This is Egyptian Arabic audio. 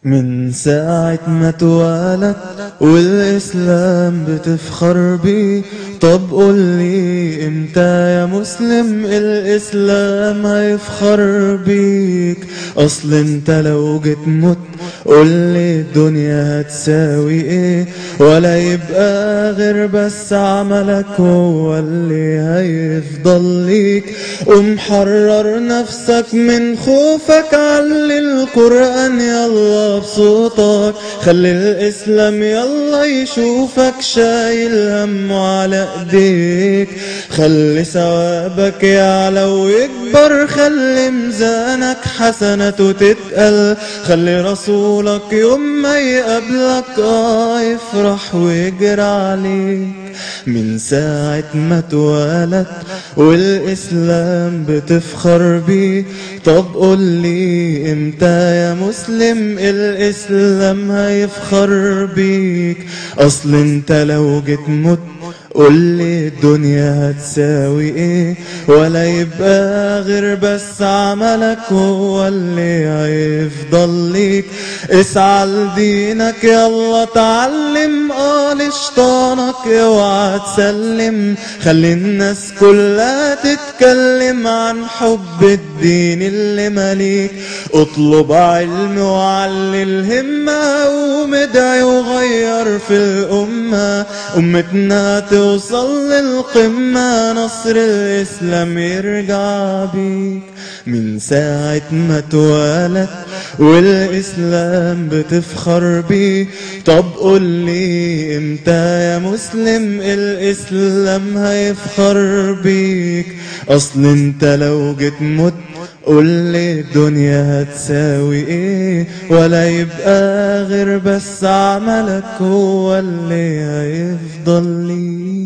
من ساعة ما اتولد والإسلام بتفخر بيه طب قول لي امتى يا مسلم الإسلام هيفخر بيك أصل انت لو جيت مت قول لي الدنيا هتساوي ايه ولا يبقى غير بس عملك هو اللي هيفضل ليك قوم حرر نفسك من خوفك علي القرآن يلا بصوتك خلي الإسلام يلا يشوفك شايل همه على ايديك خلي ثوابك يعلى ويكبر خلي ميزانك حسنته تتقل خلي رسولك يوم ما يقابلك اه يفرح ويجري عليك من ساعة ما اتولد والإسلام بتفخر بيه طب قول لي امتى يا مسلم الإسلام هيفخر بيك أصل انت لو جيت مت قول لي الدنيا هتساوي ايه ولا يبقى غير بس عملك هو اللي هيفضل ليك اسعى لدينك يلا اتعلم اه لشطانك اوعى تسلم خلي الناس كلها تتكلم عن حب الدين اللي مليك اطلب علم وعلي الهمة ومدعي وغير في الأمة أمتنا توصل للقمة نصر الإسلام يرجع بيك من ساعة ما اتولد والإسلام بتفخر بيه طب قول لي امتى يا مسلم الإسلام هيفخر بيك أصل انت لو جيت مت قول لي الدنيا هتساوي ايه ولا يبقى غير بس عملك هو اللي هيفضل ليك